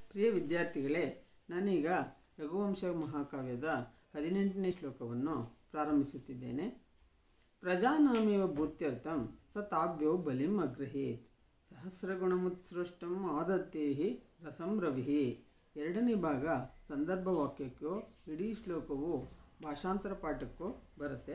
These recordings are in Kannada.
ಪ್ರಿಯ ವಿದ್ಯಾರ್ಥಿಗಳೇ ನಾನೀಗ ರಘುವಂಶ ಮಹಾಕಾವ್ಯದ ಹದಿನೆಂಟನೇ ಶ್ಲೋಕವನ್ನು ಪ್ರಾರಂಭಿಸುತ್ತಿದ್ದೇನೆ ಪ್ರಜಾನಾಮೇವ ಭೂತ್ಯರ್ಥಂ ಸ ತಾಭ್ಯೋ ಬಲಿಂ ಅಗ್ರಹೀತ್ ಸಹಸ್ರಗುಣಮುತ್ಸೃಷ್ಟಂ ಆದತ್ತೇಹಿ ರಸಂ ರವಿಹಿ ಎರಡನೇ ಭಾಗ ಸಂದರ್ಭ ವಾಕ್ಯಕ್ಕೂ ಇಡೀ ಶ್ಲೋಕವು ಭಾಷಾಂತರ ಪಾಠಕ್ಕೂ ಬರುತ್ತೆ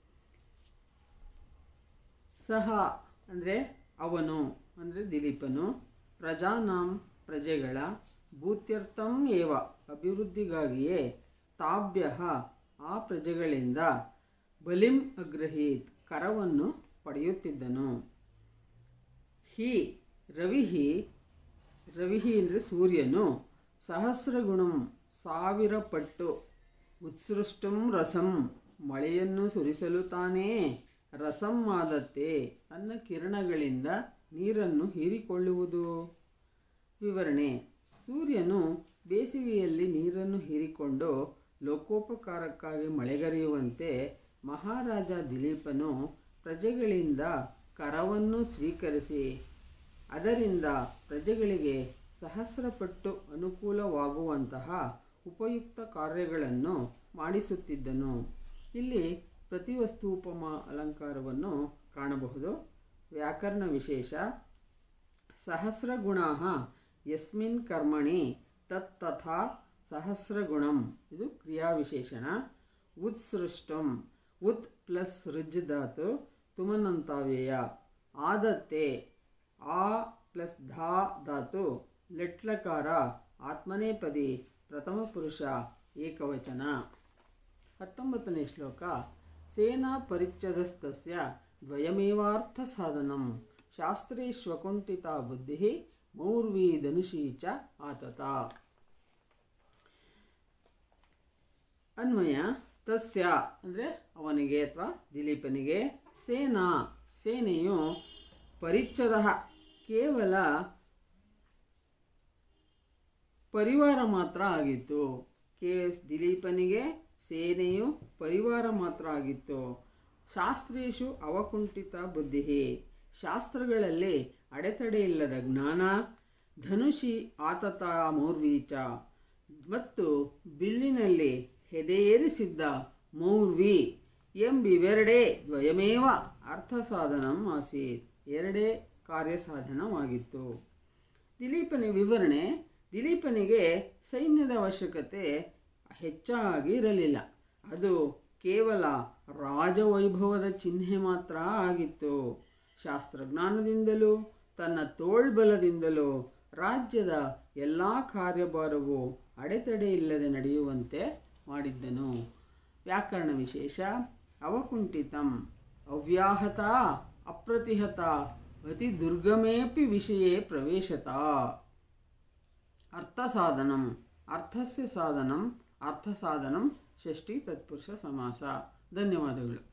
ಸಹ ಅಂದರೆ ಅವನು ಅಂದರೆ ದಿಲೀಪನು ಪ್ರಜಾನಾಂ ಪ್ರಜೆಗಳ ಭೂತ್ಯರ್ಥಂ ಏವ ಅಭಿವೃದ್ಧಿಗಾಗಿಯೇ ತಾಭ್ಯ ಆ ಪ್ರಜೆಗಳಿಂದ ಬಲಿಂ ಅಗ್ರಹೀತ್ ಕರವನ್ನು ಪಡೆಯುತ್ತಿದ್ದನು ಹಿ ರವಿಹಿ ರವಿಹಿ ಅಂದರೆ ಸೂರ್ಯನು ಸಹಸ್ರಗುಣಂ ಸಾವಿರ ಪಟ್ಟು ಉತ್ಸೃಷ್ಟಂ ರಸಂ ಮಳೆಯನ್ನು ಸುರಿಸಲು ತಾನೇ ರಸಂ ಆದತ್ತೆ ತನ್ನ ಕಿರಣಗಳಿಂದ ನೀರನ್ನು ಹೀರಿಕೊಳ್ಳುವುದು ವಿವರಣೆ ಸೂರ್ಯನು ಬೇಸಿಗೆಯಲ್ಲಿ ನೀರನ್ನು ಹೀರಿಕೊಂಡು ಲೋಕೋಪಕಾರಕ್ಕಾಗಿ ಮಳೆಗರೆಯುವಂತೆ ಮಹಾರಾಜ ದಿಲೀಪನು ಪ್ರಜೆಗಳಿಂದ ಕರವನ್ನು ಸ್ವೀಕರಿಸಿ ಅದರಿಂದ ಪ್ರಜೆಗಳಿಗೆ ಸಹಸ್ರಪಟ್ಟು ಅನುಕೂಲವಾಗುವಂತಹ ಉಪಯುಕ್ತ ಕಾರ್ಯಗಳನ್ನು ಮಾಡಿಸುತ್ತಿದ್ದನು ಇಲ್ಲಿ ಪ್ರತಿವಸ್ತೂಪಮ ಅಲಂಕಾರವನ್ನು ಕಾಣಬಹುದು ವ್ಯಾಕರಣ ವಿಶೇಷ ಸಹಸ್ರಗುಣ ಯಸ್ಮಿನ್ ಕರ್ಮಣಿ ತತ್ ತಥಾ ಸಹಸ್ರಗುಣಂ ಇದು ಕ್ರಿಯಾವಿಶೇಷಣ ಉತ್ಸೃಷ್ಟಂ ಉತ್ ಪ್ಲಸ್ ಋಜ್ ಧಾತು ತುಮನಂತಾವ್ಯಯ ಆದತ್ತೆ ಆ ಪ್ಲಸ್ ಧಾ ಧಾತು ಲೆಟ್ಲಕಾರ ಆತ್ಮನೇಪದಿ ಪ್ರಥಮ ಪುರುಷ ಏಕವಚನ ಹತ್ತೊಂಬತ್ತನೇ ಶ್ಲೋಕ ಸೇನಾ ಪರಿಚ್ಛದಸ್ತಸ್ಯ ದ್ವಯಮೇವಾರ್ಥ ಸಾಧನಂ ಶಾಸ್ತ್ರೇಶ್ವಕುಂಠಿತ ಬುದ್ಧಿ ಮೌರ್ವಿ ಧನುಷಿ ಚ ಆತತ ಅನ್ವಯ ತಸ್ಯ ಅಂದರೆ ಅವನಿಗೆ ಅಥವಾ ದಿಲೀಪನಿಗೆ ಸೇನಾ ಸೇನೆಯು ಪರಿಚ್ಛದ ಕೇವಲ ಪರಿವಾರ ಮಾತ್ರ ಆಗಿತ್ತು ಕೆ ಎಸ್ ದಿಲೀಪನಿಗೆ ಸೇನೆಯು ಪರಿವಾರ ಮಾತ್ರ ಆಗಿತ್ತು ಶಾಸ್ತ್ರೇಶು ಅವಕುಂಠಿತ ಬುದ್ಧಿ ಶಾಸ್ತ್ರಗಳಲ್ಲಿ ಅಡೆತಡೆ ಇಲ್ಲದ ಜ್ಞಾನ ಧನುಷಿ ಆತತ ಮೌರ್ವೀಚ ಮತ್ತು ಬಿಲ್ಲಿನಲ್ಲಿ ಹೆದೆಯೇರಿಸಿದ್ದ ಮೌರ್ವಿ ಎಂಬಿವೆರಡೇ ದ್ವಯಮೇವ ಅರ್ಥ ಸಾಧನಂ ಆಸೀತ್ ಎರಡೇ ಕಾರ್ಯ ಸಾಧನವಾಗಿತ್ತು ದಿಲೀಪನ ವಿವರಣೆ ದಿಲೀಪನಿಗೆ ಸೈನ್ಯದ ಅವಶ್ಯಕತೆ ಹೆಚ್ಚಾಗಿ ಇರಲಿಲ್ಲ ಅದು ಕೇವಲ ರಾಜವೈಭವದ ಚಿಹ್ನೆ ಮಾತ್ರ ಆಗಿತ್ತು ಶಾಸ್ತ್ರಜ್ಞಾನದಿಂದಲೂ ತನ್ನ ತೋಳ್ಬಲದಿಂದಲೂ ರಾಜ್ಯದ ಎಲ್ಲ ಕಾರ್ಯಭಾರವು ಅಡೆತಡೆ ಇಲ್ಲದೆ ನಡೆಯುವಂತೆ ಮಾಡಿದ್ದನು ವ್ಯಾಕರಣ ವಿಶೇಷ ಅವಕುಂಠಿತಂ ಅವ್ಯಾಹತ ಅಪ್ರತಿಹತ ಅತಿ ದುರ್ಗಮೇಪಿ ವಿಷಯೇ ಪ್ರವೇಶತ ಅರ್ಥಸಾಧನಂ ಅರ್ಥಸ್ಯ ಸಾಧನಂ ಅರ್ಥಸಾಧನಂ ಷಷ್ಠಿ ತತ್ಪುರುಷ ಸಮಾಸ ಧನ್ಯವಾದಗಳು